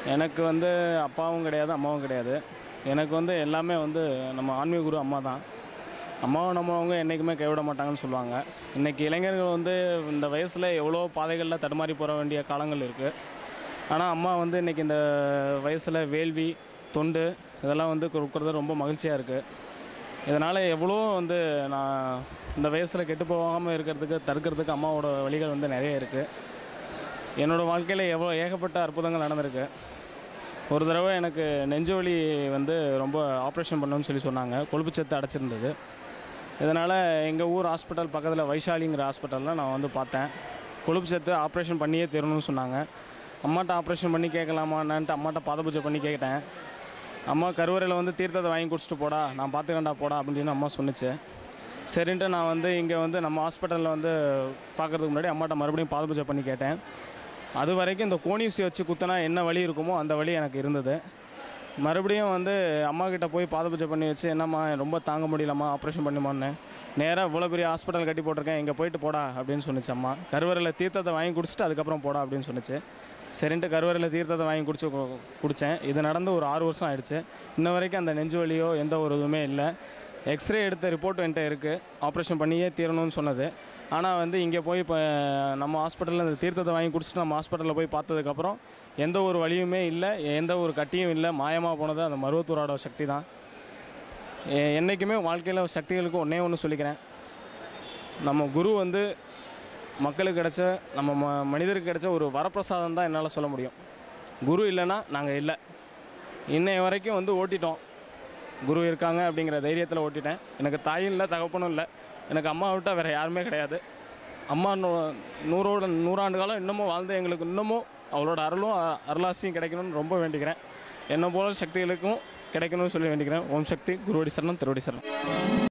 எனக்கு வந்து அப்பாவும் கிடையாது அம்மாவும் கிடையாது எனக்கு வந்து எல்லாமே வந்து நம்ம ஆன்மீக குரு அம்மா தான் அம்மாவும் நம்மவங்க என்றைக்குமே கைவிட மாட்டாங்கன்னு சொல்லுவாங்க இன்றைக்கி இளைஞர்கள் வந்து இந்த வயசில் எவ்வளோ பாதைகளில் தடுமாறி போக வேண்டிய காலங்கள் இருக்குது ஆனால் அம்மா வந்து இன்றைக்கி இந்த வயசில் வேள்வி தொண்டு இதெல்லாம் வந்து கொடுக்குறது ரொம்ப மகிழ்ச்சியாக இருக்குது இதனால் எவ்வளோ வந்து நான் இந்த வயசில் கெட்டு போகாமல் இருக்கிறதுக்கு தடுக்கிறதுக்கு அம்மாவோட வழிகள் வந்து நிறைய இருக்குது என்னோடய வாழ்க்கையில் எவ்வளோ ஏகப்பட்ட அற்புதங்கள் நடந்திருக்கு ஒரு தடவை எனக்கு நெஞ்சு வலி வந்து ரொம்ப ஆப்ரேஷன் பண்ணணும்னு சொல்லி சொன்னாங்க கொழுப்புச்சத்து அடைச்சிருந்தது இதனால் எங்கள் ஊர் ஹாஸ்பிட்டல் பக்கத்தில் வைஷாலிங்கிற ஹாஸ்பிட்டலில் நான் வந்து பார்த்தேன் கொழுப்புச்சத்து ஆப்ரேஷன் பண்ணியே தரணும்னு சொன்னாங்க அம்மாட்ட ஆப்ரேஷன் பண்ணி கேட்கலாமான்ட்டு அம்மாட்ட பாதபூஜை பண்ணி கேட்டேன் அம்மா கருவறையில் வந்து தீர்த்தத்தை வாங்கி குடிச்சிட்டு போடா நான் பார்த்துக்கண்டா போடா அப்படின்னு அம்மா சொன்னுச்சு சரின்ட்டு நான் வந்து இங்கே வந்து நம்ம ஹாஸ்பிட்டலில் வந்து பார்க்கறதுக்கு முன்னாடி அம்மாட்ட மறுபடியும் பாதபூஜை பண்ணி கேட்டேன் அது வரைக்கும் இந்த கோணி ஊசி வச்சு குத்தினா என்ன வலி இருக்குமோ அந்த வலி எனக்கு இருந்தது மறுபடியும் வந்து அம்மா கிட்ட போய் பாதபூஜை பண்ணி வச்சு என்னம்மா ரொம்ப தாங்க முடியலம்மா ஆப்ரேஷன் பண்ணுமான்னு நேராக இவ்வளோ பெரிய ஹாஸ்பிட்டல் கட்டி போட்டிருக்கேன் இங்கே போயிட்டு போடா அப்படின்னு சொன்னிச்சு அம்மா கருவறையில் தீர்த்தத்தை வாங்கி குடிச்சிட்டு அதுக்கப்புறம் போடா அப்படின்னு சொன்னிச்சு சரின்ட்டு கருவறையில் தீர்த்தத்தை வாங்கி குடிச்சு கு- குடித்தேன் இது நடந்து ஒரு ஆறு வருஷம் ஆயிடுச்சு இன்ன வரைக்கும் அந்த நெஞ்சு வலியோ எந்த ஒரு இதுவுமே இல்லை எக்ஸ்ரே எடுத்த ரிப்போர்ட் என்கிட்ட இருக்குது ஆப்ரேஷன் பண்ணியே தீரணும்னு சொன்னது ஆனால் வந்து இங்கே போய் இப்போ நம்ம ஹாஸ்பிட்டலில் இந்த தீர்த்தத்தை வாங்கி குடிச்சிட்டு நம்ம ஹாஸ்பிட்டலில் போய் பார்த்ததுக்கப்புறம் எந்த ஒரு வலியுமே இல்லை எந்த ஒரு கட்டியும் இல்லை மாயமாக போனது அந்த மருவத்தூரோட சக்தி தான் எ- என்றைக்குமே வாழ்க்கையில் சக்திகளுக்கு ஒன்றே ஒன்று சொல்லிக்கிறேன் நம்ம குரு வந்து மக்களுக்கு கிடைச்ச நம்ம ம மனிதருக்கு கிடைச்ச ஒரு வரப்பிரசாதம் தான் என்னால் சொல்ல முடியும் குரு இல்லைன்னா நாங்கள் இல்லை இன்னைய வரைக்கும் வந்து ஓட்டிட்டோம் குரு இருக்காங்க அப்படிங்கிற தைரியத்தில் ஓட்டிட்டேன் எனக்கு தாயும் இல்லை தகப்பனும் இல்லை எனக்கு அம்மா விட்டால் வேறு யாருமே கிடையாது அம்மா நூ நூறோட நூறாண்டு காலம் இன்னமும் வாழ்ந்து எங்களுக்கு இன்னமும் அவளோட அருளும் அ- அருளாசியும் கிடைக்கணும்னு ரொம்ப வேண்டிக்கிறேன் என்னை போல சக்திகளுக்கும் கிடைக்கணும்னு சொல்லி வேண்டிக்கிறேன் ஓம் சக்தி குருவடி சரணம் திருவடி சரணம்